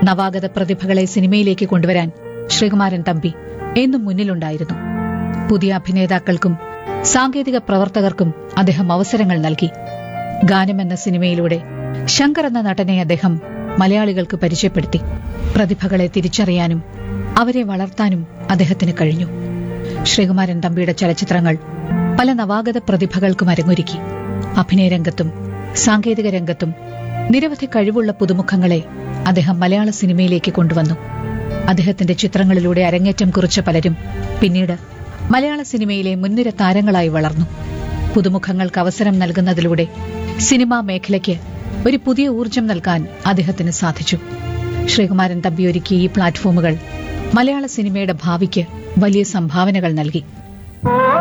നവാഗത പ്രതിഭകളെ സിനിമയിലേക്ക് കൊണ്ടുവരാൻ ശ്രീകുമാരൻ തമ്പി എന്നും മുന്നിലുണ്ടായിരുന്നു പുതിയ അഭിനേതാക്കൾക്കും സാങ്കേതിക പ്രവർത്തകർക്കും അദ്ദേഹം അവസരങ്ങൾ നൽകി ഗാനം എന്ന സിനിമയിലൂടെ ശങ്കർ എന്ന നടനെ അദ്ദേഹം മലയാളികൾക്ക് പരിചയപ്പെടുത്തി പ്രതിഭകളെ തിരിച്ചറിയാനും അവരെ വളർത്താനും അദ്ദേഹത്തിന് കഴിഞ്ഞു ശ്രീകുമാരൻ തമ്പിയുടെ ചലച്ചിത്രങ്ങൾ പല നവാഗത പ്രതിഭകൾക്കും അരങ്ങൊരുക്കി അഭിനയരംഗത്തും സാങ്കേതിക രംഗത്തും നിരവധി കഴിവുള്ള പുതുമുഖങ്ങളെ അദ്ദേഹം മലയാള സിനിമയിലേക്ക് കൊണ്ടുവന്നു അദ്ദേഹത്തിന്റെ ചിത്രങ്ങളിലൂടെ അരങ്ങേറ്റം കുറിച്ച പലരും പിന്നീട് മലയാള സിനിമയിലെ മുൻനിര താരങ്ങളായി വളർന്നു പുതുമുഖങ്ങൾക്ക് അവസരം നൽകുന്നതിലൂടെ സിനിമാ മേഖലയ്ക്ക് ഒരു പുതിയ ഊർജം നൽകാൻ അദ്ദേഹത്തിന് സാധിച്ചു ശ്രീകുമാരൻ തമ്പി ഒരുക്കിയ ഈ പ്ലാറ്റ്ഫോമുകൾ മലയാള സിനിമയുടെ ഭാവിക്ക് വലിയ സംഭാവനകൾ നൽകി